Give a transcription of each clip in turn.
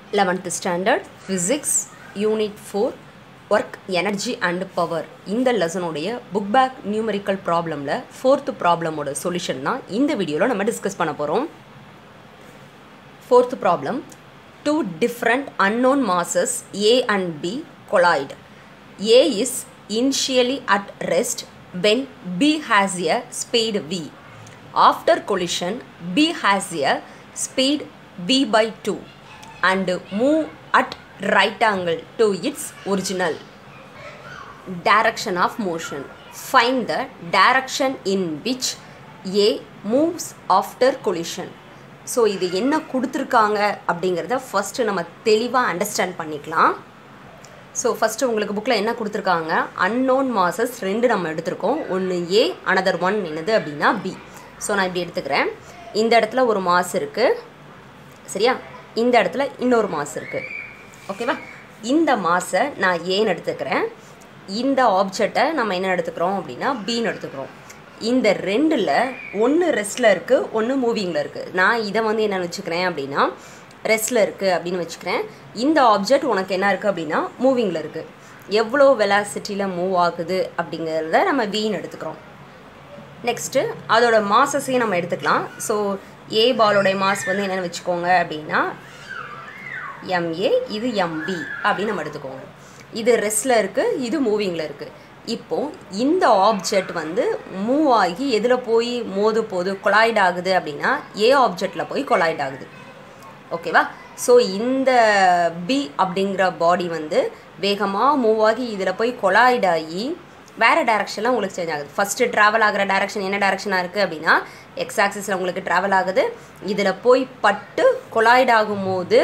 Eleventh standard physics unit four work energy and power இந்த லெசனுடைய book back numerical ப்ராப்ளமில் fourth ப்ராப்ளமோட solution தான் இந்த வீடியோவில் நம்ம டிஸ்கஸ் பண்ண போகிறோம் fourth problem two different unknown masses A and B collide. A is initially at rest when B has a speed v. After collision, B has a speed v by 2 and move at right angle to its original direction of motion. Find the direction in which A moves after collision. So இது என்ன கொடுத்துருக்காங்க அப்படிங்கிறத first நம்ம தெளிவாக understand பண்ணிக்கலாம் so first உங்களுக்கு புக்கில் என்ன கொடுத்துருக்காங்க அன்னோன் மாசஸ் ரெண்டு நம்ம எடுத்திருக்கோம் ஒன்று ஏ அனதர் ஒன் என்னது அப்படின்னா பி ஸோ நான் இப்படி எடுத்துக்கிறேன் இந்த இடத்துல ஒரு மாஸ் இருக்குது சரியா இந்த இடத்துல இன்னொரு மாஸ் இருக்குது ஓகேவா இந்த மாஸை நான் ஏன்னு எடுத்துக்கிறேன் இந்த ஆப்ஜெக்டை நம்ம என்ன எடுத்துக்கிறோம் அப்படின்னா பின்னு எடுத்துக்கிறோம் இந்த ரெண்டில் ஒன்று ரெஸ்ட்டில் இருக்குது ஒன்று மூவிங்கில் இருக்குது நான் இதை வந்து என்ன வச்சுக்கிறேன் அப்படின்னா ரெஸ்ட்டில் இருக்குது அப்படின்னு வச்சுக்கிறேன் இந்த ஆப்ஜெக்ட் உனக்கு என்ன இருக்குது அப்படின்னா மூவிங்கில் இருக்குது எவ்வளோ வெலாசிட்டியில் மூவ் ஆகுது அப்படிங்கிறத நம்ம வீன்னு எடுத்துக்கிறோம் நெக்ஸ்ட்டு அதோட மாசஸையும் நம்ம எடுத்துக்கலாம் ஸோ ஏ பாலோடைய மாஸ் வந்து என்னென்னு வச்சுக்கோங்க அப்படின்னா எம்ஏ இது எம்பி அப்படின்னு நம்ம எடுத்துக்கோங்க இது ரெஸ்ட்டில் இருக்குது இது மூவிங்கில் இருக்குது இப்போது இந்த ஆப்ஜெக்ட் வந்து மூவ் ஆகி எதில் போய் மோது போது கொலாய்ட் ஆகுது அப்படின்னா ஏ ஆப்ஜெக்டில் போய் கொலாய்ட் ஆகுது ஓகேவா ஸோ இந்த பி அப்படிங்கிற பாடி வந்து வேகமாக மூவ் ஆகி இதில் போய் கொலாய்ட் ஆகி வேறு டேரக்ஷனில் உங்களுக்கு சேஞ்ச் ஆகுது ஃபஸ்ட்டு ட்ராவல் ஆகிற டேரக்ஷன் என்ன டேரக்ஷனாக இருக்குது அப்படின்னா எக்ஸ் ஆக்சிஸில் உங்களுக்கு ட்ராவல் ஆகுது இதில் போய் பட்டு கொலாய்ட் ஆகும்போது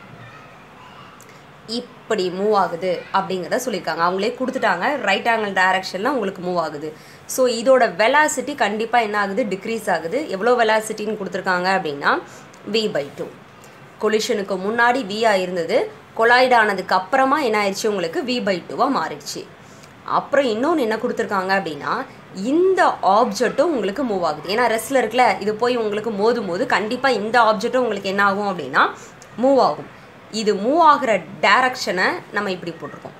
இப்படி மூவ் ஆகுது அப்படிங்கிறத சொல்லியிருக்காங்க அவங்களே கொடுத்துட்டாங்க ரைட் ஆங்கிள் டைரக்ஷனில் உங்களுக்கு மூவ் ஆகுது ஸோ இதோட வெலாசிட்டி கண்டிப்பாக என்ன ஆகுது டிக்ரீஸ் ஆகுது எவ்வளோ வெலாசிட்டின்னு கொடுத்துருக்காங்க அப்படின்னா வி பை டூ கொலிஷனுக்கு முன்னாடி வியாக இருந்தது கொலாய்ட் ஆனதுக்கு அப்புறமா என்ன ஆயிடுச்சு உங்களுக்கு வி பை டூவாக மாறிடுச்சு அப்புறம் இன்னொன்று என்ன கொடுத்துருக்காங்க அப்படின்னா இந்த ஆப்ஜெக்ட்டும் உங்களுக்கு மூவ் ஆகுது ஏன்னா ரெஸ்ட்டில் இருக்குல்ல இது போய் உங்களுக்கு மோதும் போது கண்டிப்பாக இந்த ஆப்ஜெக்ட்டும் உங்களுக்கு என்ன ஆகும் அப்படின்னா மூவ் ஆகும் இது மூவ் ஆகிற டைரக்ஷனை நம்ம இப்படி போட்டிருக்கோம்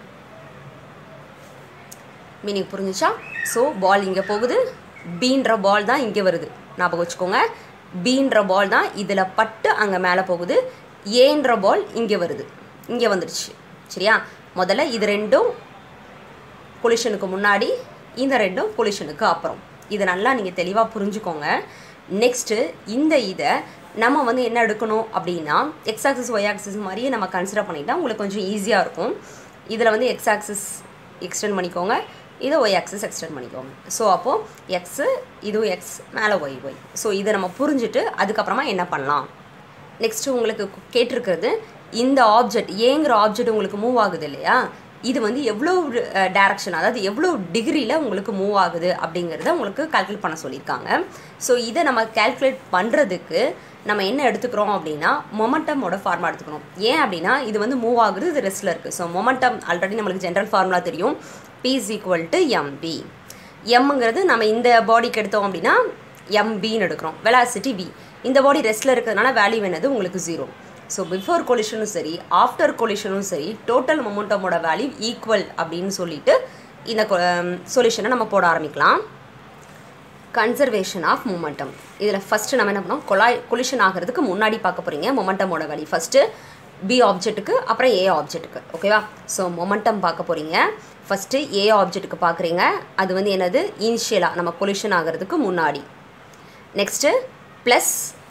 மீனிங் புரிஞ்சுச்சா ஸோ பால் இங்கே போகுது பீன்ற பால் தான் இங்கே வருது ஞாபகம் வச்சுக்கோங்க பீன்ற பால் தான் இதில் பட்டு அங்கே மேலே போகுது ஏன்ற பால் இங்கே வருது இங்கே வந்துடுச்சு சரியா முதல்ல இது ரெண்டும் கொலிஷனுக்கு முன்னாடி இந்த ரெண்டும் கொலிஷனுக்கு அப்புறம் இதை நல்லா நீங்கள் தெளிவாக புரிஞ்சுக்கோங்க நெக்ஸ்ட்டு இந்த இதை நம்ம வந்து என்ன எடுக்கணும் அப்படின்னா எக்ஸ் ஆக்சிஸ் ஒய் ஆக்சிஸ் மாதிரியே நம்ம கன்சிடர் பண்ணிட்டா உங்களுக்கு கொஞ்சம் ஈஸியாக இருக்கும் இதில் வந்து எக்ஸ் ஆக்சிஸ் எக்ஸ்டெண்ட் பண்ணிக்கோங்க இதை ஒய் ஆக்சிஸ் எக்ஸ்டெண்ட் பண்ணிக்கோங்க ஸோ அப்போது எக்ஸு இதுவும் எக்ஸ் மேலே ஒய் ஒய் ஸோ இதை நம்ம புரிஞ்சுட்டு அதுக்கப்புறமா என்ன பண்ணலாம் நெக்ஸ்ட்டு உங்களுக்கு கேட்டிருக்கிறது இந்த ஆப்ஜெக்ட் ஏங்கிற ஆப்ஜெக்ட் உங்களுக்கு மூவ் ஆகுது இல்லையா இது வந்து எவ்வளோ டேரக்ஷன் அதாவது எவ்வளோ டிகிரியில் உங்களுக்கு மூவ் ஆகுது அப்படிங்கிறத உங்களுக்கு கால்குலேட் பண்ண சொல்லியிருக்காங்க ஸோ இதை நம்ம கால்குலேட் பண்ணுறதுக்கு நம்ம என்ன எடுத்துக்கிறோம் அப்படின்னா மொமெண்டமோட ஃபார்முலா எடுத்துக்கணும் ஏன் அப்படின்னா இது வந்து மூவ் ஆகுது இது ரெஸ்ட்டில் இருக்குது ஸோ மொமெண்டம் ஆல்ரெடி நம்மளுக்கு ஜென்ரல் ஃபார்முலா தெரியும் P is equal to MB எம்ங்கிறது நம்ம இந்த பாடிக்கு எடுத்தோம் அப்படின்னா எம்பின்னு எடுக்கிறோம் வெலாசிட்டி வி இந்த பாடி ரெஸ்ட்டில் இருக்கிறதுனால வேல்யூ என்னது உங்களுக்கு ஜீரோ ஸோ பிஃபோர் கொலிஷனும் சரி ஆஃப்டர் கொலிஷனும் சரி டோட்டல் மொமெண்டமோட வேல்யூ ஈக்குவல் அப்படின்னு சொல்லிட்டு இந்த சொல்யூஷனை நம்ம போட ஆரம்பிக்கலாம் கன்சர்வேஷன் ஆஃப் மொமெண்டம் இதில் ஃபஸ்ட்டு நம்ம என்ன பண்ணோம் கொலாய் கொலிஷன் ஆகிறதுக்கு முன்னாடி பார்க்க போகிறீங்க மொமெண்டமோட வேல்யூ ஃபஸ்ட்டு பி ஆப்ஜெக்ட்டுக்கு அப்புறம் ஏ ஆப்ஜெக்ட்டுக்கு ஓகேவா ஸோ மொமெண்டம் பார்க்க போகிறீங்க ஃபஸ்ட்டு ஏ ஆப்ஜெக்ட்டுக்கு பார்க்குறீங்க அது வந்து என்னது இனிஷியலாக நம்ம கொலிஷன் ஆகிறதுக்கு முன்னாடி நெக்ஸ்ட்டு ப்ளஸ்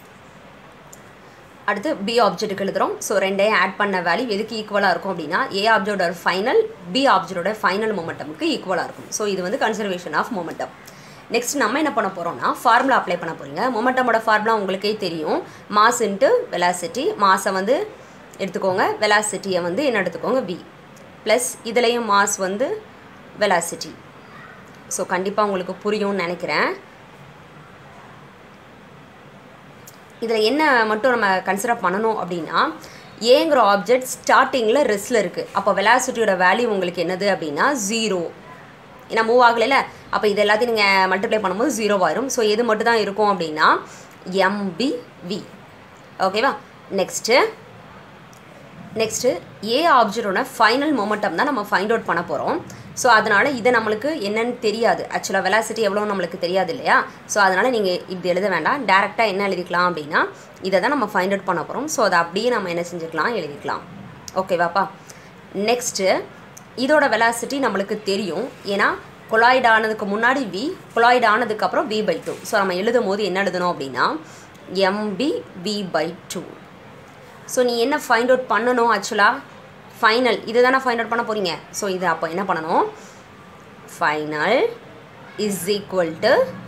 அடுத்து பி ஆப்ஜெக்ட்டுக்கு எழுதுகிறோம் ஸோ ரெண்டையும் ஆட் பண்ண வேல்யூ எதுக்கு ஈக்குவலாக இருக்கும் அப்படின்னா ஏ ஆப்ஜெக்டோட ஃபைனல் பி ஆப்ஜெக்டோட ஃபைனல் மொமெண்டமுக்கு ஈக்குவலாக இருக்கும் ஸோ இது வந்து கன்சர்வேஷன் ஆஃப் மொமெண்டம் நெக்ஸ்ட் நம்ம என்ன பண்ண போகிறோம்னா ஃபார்முலா அப்ளை பண்ண போகிறீங்க மொமெண்டமோட ஃபார்முலா உங்களுக்கே தெரியும் மாஸ் இன்ட்டு வெலாசிட்டி மாஸை வந்து எடுத்துக்கோங்க வெலாசிட்டியை வந்து என்ன எடுத்துக்கோங்க வி ப்ளஸ் இதுலேயும் மாஸ் வந்து வெலாசிட்டி ஸோ கண்டிப்பாக உங்களுக்கு புரியும்னு நினைக்கிறேன் இதில் என்ன மட்டும் நம்ம கன்சிடர் பண்ணணும் அப்படின்னா ஏங்கிற ஆப்ஜெக்ட் ஸ்டார்டிங்கில் ரெஸ்ட்டில் இருக்குது அப்போ வெலாசிட்டியோட வேல்யூ உங்களுக்கு என்னது அப்படின்னா ஜீரோ ஏன்னா மூவ் ஆகலைல அப்போ இது எல்லாத்தையும் நீங்கள் மல்டிப்ளை பண்ணும்போது ஜீரோ ஆயிரும் ஸோ எது மட்டும் தான் இருக்கும் அப்படின்னா எம்பிவி ஓகேவா நெக்ஸ்ட்டு நெக்ஸ்ட்டு ஏ ஆப்ஜெக்டோட ஃபைனல் மொமெண்டம் தான் நம்ம ஃபைண்ட் அவுட் பண்ண போகிறோம் ஸோ அதனால் இதை நம்மளுக்கு என்னன்னு தெரியாது ஆக்சுவலாக வெலாசிட்டி எவ்வளோ நம்மளுக்கு தெரியாது இல்லையா ஸோ அதனால் நீங்கள் இப்படி எழுத வேண்டாம் டேரெக்டாக என்ன எழுதிக்கலாம் அப்படின்னா இதை தான் நம்ம ஃபைண்ட் அவுட் பண்ண போகிறோம் ஸோ அதை அப்படியே நம்ம என்ன செஞ்சுக்கலாம் எழுதிக்கலாம் ஓகேவாப்பா நெக்ஸ்ட்டு இதோட வெலாசிட்டி நம்மளுக்கு தெரியும் ஏன்னா கொலாய்டு ஆனதுக்கு முன்னாடி வி கொலாய்டு ஆனதுக்கப்புறம் வி பை டூ ஸோ நம்ம எழுதும் போது என்ன எழுதணும் அப்படின்னா MB V by two so நீ என்ன ஃபைண்ட் அவுட் பண்ணணும் ஆக்சுவலாக ஃபைனல் இதை தானே ஃபைண்ட் அவுட் பண்ண போகிறீங்க ஸோ இது அப்போ என்ன பண்ணணும் final is equal to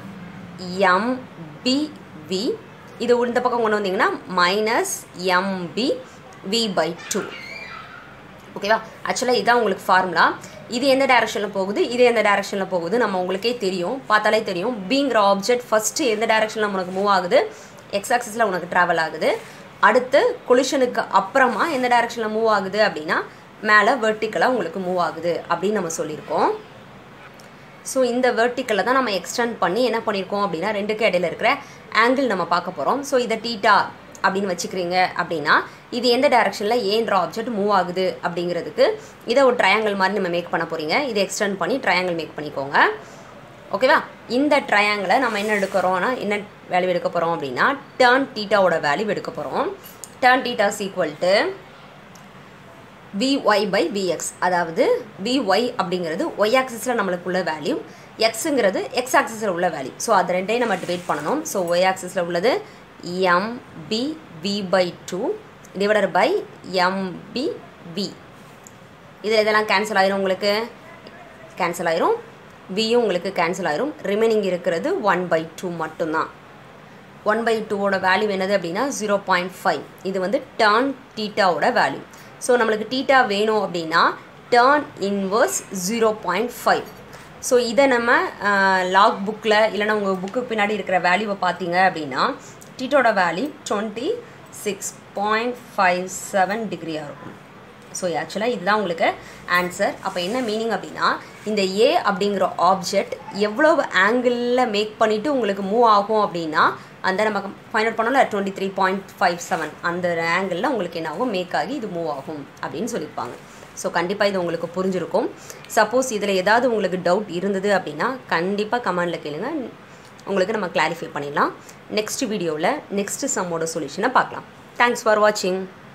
MBV இது இந்த பக்கம் கொண்டு வந்தீங்கன்னா minus MB V by two ஓகேவா ஆக்சுவலாக இதுதான் உங்களுக்கு ஃபார்முலா இது எந்த டைரக்ஷனில் போகுது இது எந்த டைரக்ஷனில் போகுது நம்ம உங்களுக்கே தெரியும் பார்த்தாலே தெரியும் பீங்கிற ஆப்ஜெக்ட் ஃபஸ்ட்டு எந்த டைரக்ஷனில் உனக்கு மூவ் ஆகுது எக்ஸ் ஆக்சிஸில் உனக்கு ட்ராவல் ஆகுது அடுத்து கொலிஷனுக்கு அப்புறமா எந்த டைரக்ஷனில் மூவ் ஆகுது அப்படின்னா மேலே வெர்டிக்கலாக உங்களுக்கு மூவ் ஆகுது அப்படின்னு நம்ம சொல்லியிருக்கோம் ஸோ இந்த வெர்டிக்கலை தான் நம்ம எக்ஸ்டெண்ட் பண்ணி என்ன பண்ணியிருக்கோம் அப்படின்னா ரெண்டுக்கு இடையில இருக்கிற ஆங்கிள் நம்ம பார்க்க போகிறோம் ஸோ இதை டீட்டா அப்படின்னு வச்சுக்கிறீங்க அப்படின்னா இது எந்த டைரக்ஷனில் ஏன்ற ஆப்ஜெக்ட் மூவ் ஆகுது அப்படிங்கிறதுக்கு இதை ஒரு ட்ரையாங்கிள் மாதிரி நம்ம மேக் பண்ண போகிறீங்க இதை எக்ஸ்டெண்ட் பண்ணி ட்ரையாங்கிள் மேக் பண்ணிக்கோங்க ஓகேவா இந்த ட்ரையாங்கிளை நம்ம என்ன எடுக்கிறோம்னா என்ன வேல்யூ எடுக்க போகிறோம் அப்படின்னா டேர்ன் டீட்டாவோட வேல்யூ எடுக்க போகிறோம் tan theta's equal to VY by VX அதாவது விஒய் அப்படிங்கிறது ஒய் ஆக்சிஸில் நம்மளுக்கு உள்ள வேல்யூ எக்ஸுங்கிறது எக்ஸ் ஆக்சிஸில் உள்ள வேல்யூ ஸோ அது ரெண்டையும் நம்ம டிவைட் பண்ணணும் ஸோ ஒய் ஆக்சிஸில் உள்ளது MB V by two divider by MB V இதில் இதெல்லாம் கேன்சல் ஆயிரும் உங்களுக்கு கேன்சல் ஆயிரும் வியும் உங்களுக்கு கேன்சல் ஆயிரும் ரிமைனிங் இருக்கிறது ஒன் பை டூ மட்டும்தான் ஒன் பை டூவோட வேல்யூ என்னது அப்படின்னா ஜீரோ பாயிண்ட் ஃபைவ் இது வந்து டேர்ன் டீட்டாவோட வேல்யூ ஸோ நம்மளுக்கு டீட்டா வேணும் அப்படின்னா tan inverse zero point five so இதை நம்ம லாக் புக்கில் இல்லைனா உங்கள் புக்கு பின்னாடி இருக்கிற வேல்யூவை பார்த்தீங்க அப்படின்னா டீட்டோட value twenty six point five seven டிகிரியாக இருக்கும் ஸோ ஆக்சுவலாக இதுதான் உங்களுக்கு ஆன்சர் அப்போ என்ன மீனிங் அப்படின்னா இந்த ஏ அப்படிங்கிற ஆப்ஜெக்ட் எவ்வளவு ஆங்கிளில் மேக் பண்ணிவிட்டு உங்களுக்கு மூவ் ஆகும் அப்படின்னா அந்த நம்ம ஃபைண்ட் அவுட் பண்ணோம்ல twenty three point five seven அந்த ஆங்கிளில் உங்களுக்கு என்ன ஆகும் மேக் ஆகி இது மூவ் ஆகும் அப்படின்னு சொல்லியிருப்பாங்க ஸோ கண்டிப்பாக இது உங்களுக்கு புரிஞ்சிருக்கும் சப்போஸ் இதில் ஏதாவது உங்களுக்கு டவுட் இருந்தது அப்படின்னா கண்டிப்பாக கமெண்டில் கேளுங்க உங்களுக்கு நம்ம கிளாரிஃபை பண்ணிடலாம் நெக்ஸ்ட் வீடியோவில் நெக்ஸ்ட் சம்மோட சொல்யூஷனை பார்க்கலாம் தேங்க்ஸ் ஃபார் வாட்சிங்